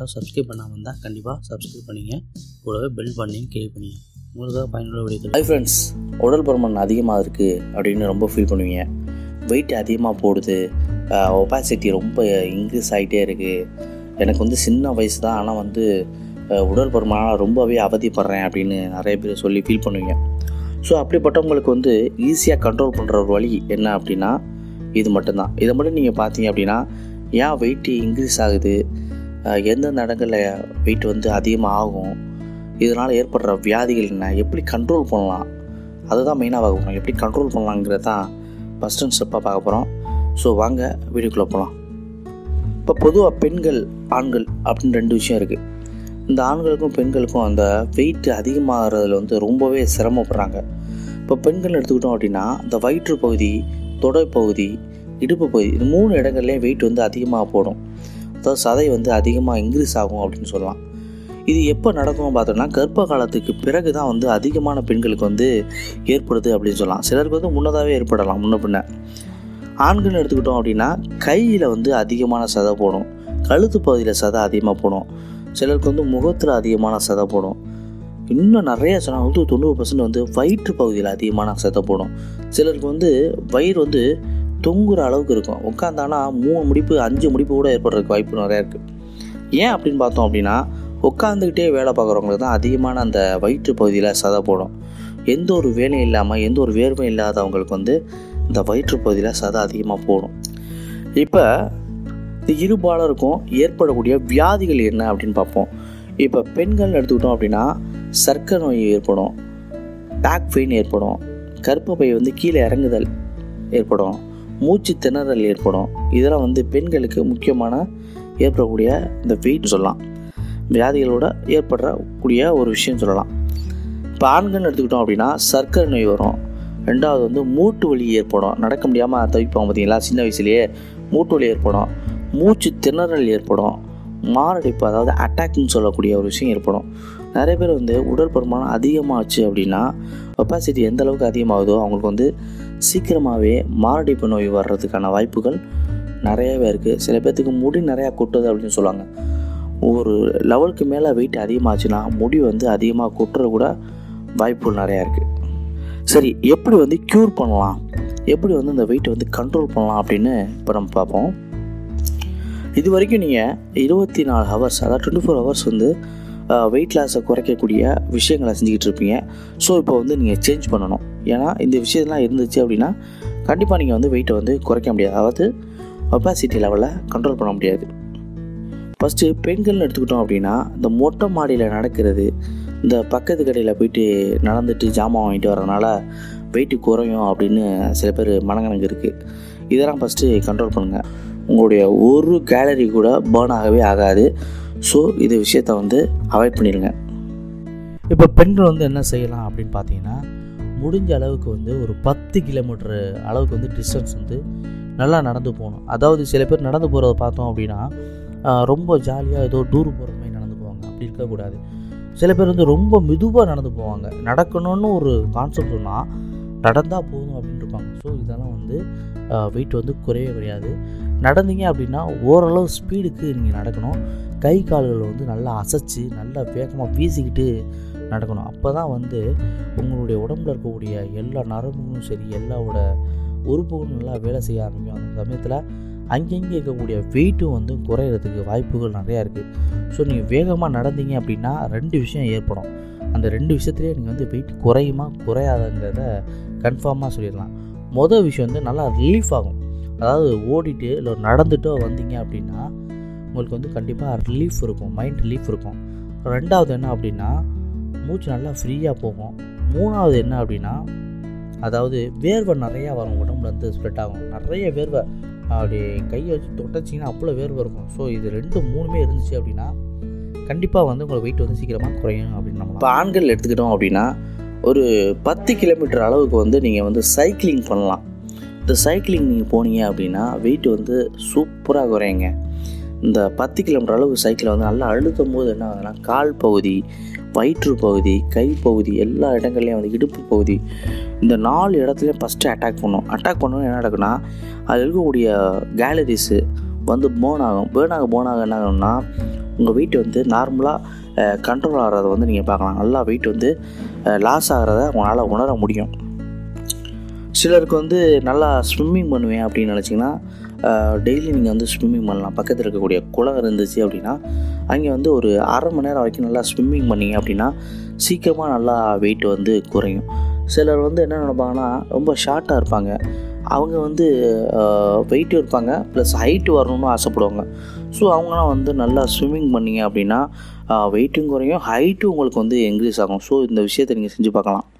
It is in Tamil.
யாராவது சப்ஸ்கிரைப் பண்ணாமல் இருந்தால் கண்டிப்பாக சப்ஸ்கிரைப் பண்ணிங்க கூடவே பெல் பண்ணி கிளிக் பண்ணிங்க உங்களுக்காக பயனுள்ள வீடியோக்கள் ஹை ஃப்ரெண்ட்ஸ் உடல் பருமன் அதிகமாக இருக்குது அப்படின்னு ரொம்ப ஃபீல் பண்ணுவீங்க வெயிட் அதிகமாக போடுது ஒபாசிட்டி ரொம்ப இன்க்ரீஸ் ஆகிட்டே இருக்குது எனக்கு வந்து சின்ன வயசு தான் ஆனால் வந்து அஹ், உடல் பருமனால் ரொம்பவே அவதிப்படுறேன் அப்படின்னு நிறைய பேர் சொல்லி ஃபீல் பண்ணுவீங்க ஸோ அப்படிப்பட்டவங்களுக்கு வந்து ஈஸியாக கண்ட்ரோல் பண்ணுற ஒரு வழி என்ன அப்படின்னா இது மட்டும்தான் இதை மட்டும் நீங்கள் பார்த்தீங்க அப்படின்னா ஏன் வெயிட் இன்க்ரீஸ் ஆகுது அஹ், எந்தெந்த இடங்களில் வெயிட் வந்து அதிகமாக ஆகும் இதனால் ஏற்படுற வியாதிகள் என்ன எப்படி கண்ட்ரோல் பண்ணலாம் அதுதான் மெயினாக பார்க்க போகிறோம் எப்படி கண்ட்ரோல் பண்ணலாங்கிறது தான் ஃபஸ்ட் அண்ட் ஸ்டெப்பாக பார்க்க போகிறோம் ஸோ வாங்க வீடியோக்குள்ளே போகலாம் இப்போ பொதுவாக பெண்கள் ஆண்கள் அப்படின்னு ரெண்டு விஷயம் இருக்குது இந்த ஆண்களுக்கும் பெண்களுக்கும் அந்த வெயிட் அதிகமாகிறதுல வந்து ரொம்பவே சிரமப்படுறாங்க இப்போ பெண்கள் எடுத்துக்கிட்டோம் அப்படின்னா இந்த வயிற்று பகுதி தொடை பகுதி இடுப்பு பகுதி இது மூணு இடங்கள்லேயும் வெயிட் வந்து அதிகமாக போடும் அதாவது சதை வந்து அதிகமாக இன்க்ரீஸ் ஆகும் அப்படின்னு சொல்லலாம் இது எப்போ நடக்கும் பார்த்தோம்னா கர்ப்ப காலத்துக்கு பிறகு தான் வந்து அதிகமான பெண்களுக்கு வந்து ஏற்படுது அப்படின்னு சொல்லலாம் சிலருக்கு வந்து முன்னதாகவே ஏற்படலாம் முன்ன பின்ன ஆண்கள் எடுத்துக்கிட்டோம் அப்படின்னா கையில் வந்து அதிகமான சதை போடும் கழுத்து பகுதியில் சதை அதிகமாக போடும் சிலருக்கு வந்து முகத்தில் அதிகமான சதை போடும் இன்னும் நிறைய சொன்னால் வந்து தொண்ணூறு பர்சன்ட் வந்து வயிற்று பகுதியில் அதிகமான சதை போடும் சிலருக்கு வந்து வயிறு வந்து தொங்குற அளவுக்கு இருக்கும் உட்காந்தானா மூணு முடிப்பு அஞ்சு முடிப்பு கூட ஏற்படுறதுக்கு வாய்ப்பு நிறையா இருக்குது ஏன் அப்படின்னு பார்த்தோம் அப்படின்னா உட்காந்துக்கிட்டே வேலை பார்க்குறவங்களுக்கு தான் அதிகமான அந்த வயிற்று பகுதியில் சதை போடும் எந்த ஒரு வேலையும் இல்லாமல் எந்த ஒரு வேர்வையும் இல்லாதவங்களுக்கு வந்து இந்த வயிற்று பகுதியில் சதை அதிகமாக போடும் இப்போ இந்த இருபாலருக்கும் ஏற்படக்கூடிய வியாதிகள் என்ன அப்படின்னு பார்ப்போம் இப்போ பெண்கள் எடுத்துக்கிட்டோம் அப்படின்னா சர்க்கரை நோய் ஏற்படும் பேக் பெயின் ஏற்படும் கர்ப்பப்பை வந்து கீழே இறங்குதல் ஏற்படும் மூச்சு திணறல் ஏற்படும் இதெல்லாம் வந்து பெண்களுக்கு முக்கியமான ஏற்படக்கூடிய இந்த வெயிட் சொல்லலாம் வியாதிகளோட ஏற்படக்கூடிய ஒரு விஷயம் சொல்லலாம் இப்போ ஆண்கள் எடுத்துக்கிட்டோம் அப்படின்னா சர்க்கரை நோய் வரும் ரெண்டாவது வந்து மூட்டு வலி ஏற்படும் நடக்க முடியாமல் தவிப்பாங்க பார்த்தீங்களா சின்ன வயசுலேயே மூட்டு வலி ஏற்படும் மூச்சு திணறல் ஏற்படும் மாரடைப்பு அதாவது அட்டாக்னு சொல்லக்கூடிய ஒரு விஷயம் ஏற்படும் நிறைய பேர் வந்து உடல் பருமானம் அதிகமாச்சு அப்படின்னா ஒப்பாசிட்டி எந்த அளவுக்கு அதிகமாகுதோ அவங்களுக்கு வந்து சீக்கிரமாகவே மாரடைப்பு நோய் வர்றதுக்கான வாய்ப்புகள் நிறையவே இருக்குது சில பேர்த்துக்கு முடி நிறையா கொட்டுது அப்படின்னு சொல்லுவாங்க ஒரு லெவலுக்கு மேலே வெயிட் அதிகமாச்சுன்னா முடி வந்து அதிகமாக கொட்டுறது கூட வாய்ப்புகள் நிறையா இருக்குது சரி எப்படி வந்து க்யூர் பண்ணலாம் எப்படி வந்து இந்த வெயிட்டை வந்து கண்ட்ரோல் பண்ணலாம் அப்படின்னு இப்போ நம்ம பார்ப்போம் இது வரைக்கும் நீங்கள் இருபத்தி நாலு ஹவர்ஸ் அதாவது டுவெண்ட்டி ஃபோர் ஹவர்ஸ் வந்து வெயிட் லாஸை குறைக்கக்கூடிய விஷயங்களை செஞ்சுக்கிட்டு இருப்பீங்க ஸோ இப்போ வந்து நீங்கள் சேஞ்ச் பண்ணணும் ஏன்னா இந்த விஷயம்லாம் இருந்துச்சு அப்படின்னா கண்டிப்பாக நீங்கள் வந்து வெயிட்டை வந்து குறைக்க முடியாது அதாவது ஒப்பாசிட்டி லெவலில் கண்ட்ரோல் பண்ண முடியாது ஃபஸ்ட்டு பெண்கள்னு எடுத்துக்கிட்டோம் அப்படின்னா இந்த மொட்டை மாடியில் நடக்கிறது இந்த பக்கத்து கடையில் போயிட்டு நடந்துட்டு ஜாமான் வாங்கிட்டு வரதுனால வெயிட்டு குறையும் அப்படின்னு சில பேர் மனக்கணக்கு இருக்குது இதெல்லாம் ஃபஸ்ட்டு கண்ட்ரோல் பண்ணுங்கள் உங்களுடைய ஒரு கேலரி கூட பேர்ன் ஆகவே ஆகாது ஸோ இந்த விஷயத்த வந்து அவாய்ட் பண்ணிடுங்க இப்போ பெண்கள் வந்து என்ன செய்யலாம் அப்படின்னு பார்த்தீங்கன்னா முடிஞ்ச அளவுக்கு வந்து ஒரு பத்து கிலோமீட்டர் அளவுக்கு வந்து டிஸ்டன்ஸ் வந்து நல்லா நடந்து போகணும் அதாவது சில பேர் நடந்து போகிறத பார்த்தோம் அப்படின்னா ஆஹ், ரொம்ப ஜாலியாக ஏதோ டூர் போகிற மாதிரி நடந்து போவாங்க அப்படி இருக்கக்கூடாது சில பேர் வந்து ரொம்ப மெதுவாக நடந்து போவாங்க நடக்கணும்னு ஒரு கான்செப்ட் சொன்னால் நடந்தால் போதும் அப்படின்னு இருப்பாங்க ஸோ இதெல்லாம் வந்து வெயிட் வந்து குறையவே குறையாது நடந்தீங்க அப்படின்னா ஓரளவு ஸ்பீடுக்கு நீங்கள் நடக்கணும் கை கால்களை வந்து நல்லா அசைச்சு நல்லா வேகமாக வீசிக்கிட்டு நடக்கணும் அப்போ தான் வந்து உங்களுடைய உடம்புல இருக்கக்கூடிய எல்லா நரம்புகளும் சரி எல்லாவோட உறுப்புகளும் நல்லா வேலை செய்ய ஆரம்பிக்கும் அந்த சமயத்தில் அங்கங்கே இருக்கக்கூடிய வெயிட்டும் வந்து குறையிறதுக்கு வாய்ப்புகள் நிறையா இருக்குது ஸோ நீங்கள் வேகமாக நடந்தீங்க அப்படின்னா ரெண்டு விஷயம் ஏற்படும் அந்த ரெண்டு விஷயத்துலேயே நீங்கள் வந்து வெயிட் குறையுமா குறையாதுங்கிறத கன்ஃபார்மாக சொல்லிடலாம் மொதல் விஷயம் வந்து நல்லா ரிலீஃப் ஆகும் அதாவது ஓடிட்டு இல்லை நடந்துட்டோ வந்தீங்க அப்படின்னா உங்களுக்கு வந்து கண்டிப்பாக ரிலீஃப் இருக்கும் மைண்ட் ரிலீஃப் இருக்கும் ரெண்டாவது என்ன அப்படின்னா மூச்சு நல்லா ஃப்ரீயாக போகும் மூணாவது என்ன அப்படின்னா அதாவது வேர்வை நிறையா வரும் உடம்புல இருந்து ஸ்ப்ரெட் ஆகும் நிறைய வேர்வை அப்படி கையை வச்சு தொட்டச்சிங்கன்னா அவ்வளோ வேர்வை இருக்கும் ஸோ இது ரெண்டு மூணுமே இருந்துச்சு அப்படின்னா கண்டிப்பாக வந்து உங்களுக்கு வெயிட் வந்து சீக்கிரமாக குறையும் அப்படின்னு நம்ம இப்போ ஆண்கள் எடுத்துக்கிட்டோம் அப்படின்னா ஒரு பத்து கிலோமீட்டர் அளவுக்கு வந்து நீங்கள் வந்து சைக்கிளிங் பண்ணலாம் இந்த சைக்கிளிங் நீங்கள் போனீங்க அப்படின்னா வெயிட் வந்து சூப்பராக குறையுங்க இந்த பத்து கிலோமீட்டர் அளவுக்கு சைக்கிளை வந்து நல்லா அழுத்தும் போது என்ன ஆகுதுன்னா கால் பகுதி வயிற்று பகுதி கை பகுதி எல்லா இடங்கள்லையும் வந்து இடுப்பு பகுதி இந்த நாலு இடத்துலையும் ஃபஸ்ட்டு அட்டாக் பண்ணும் அட்டாக் பண்ணணும் என்ன நடக்குன்னா அதில் இருக்கக்கூடிய கேலரிஸு வந்து போன் ஆகும் பேர்ன் ஆக போன் ஆக என்ன ஆகும்னா உங்கள் வெயிட் வந்து நார்மலாக கண்ட்ரோல் ஆகிறத வந்து நீங்கள் பார்க்கலாம் நல்லா வெயிட் வந்து லாஸ் ஆகிறத உங்களால் உணர முடியும் சிலருக்கு வந்து நல்லா ஸ்விம்மிங் பண்ணுவேன் அப்படின்னு நினச்சிங்கன்னா டெய்லி நீங்கள் வந்து ஸ்விம்மிங் பண்ணலாம் பக்கத்தில் இருக்கக்கூடிய குளம் இருந்துச்சு அப்படின்னா அங்கே வந்து ஒரு அரை மணி நேரம் வரைக்கும் நல்லா ஸ்விம்மிங் பண்ணிங்க அப்படின்னா சீக்கிரமாக நல்லா வெயிட் வந்து குறையும் சிலர் வந்து என்ன நினைப்பாங்கன்னா ரொம்ப ஷார்ட்டாக இருப்பாங்க அவங்க வந்து வெயிட்டும் இருப்பாங்க ப்ளஸ் ஹைட்டு வரணும்னு ஆசைப்படுவாங்க ஸோ அவங்களாம் வந்து நல்லா ஸ்விம்மிங் பண்ணிங்க அப்படின்னா வெயிட்டும் குறையும் ஹைட்டும் உங்களுக்கு வந்து இன்க்ரீஸ் ஆகும் ஸோ இந்த விஷயத்தை நீங்கள் செஞ்சு பார்க்கலாம்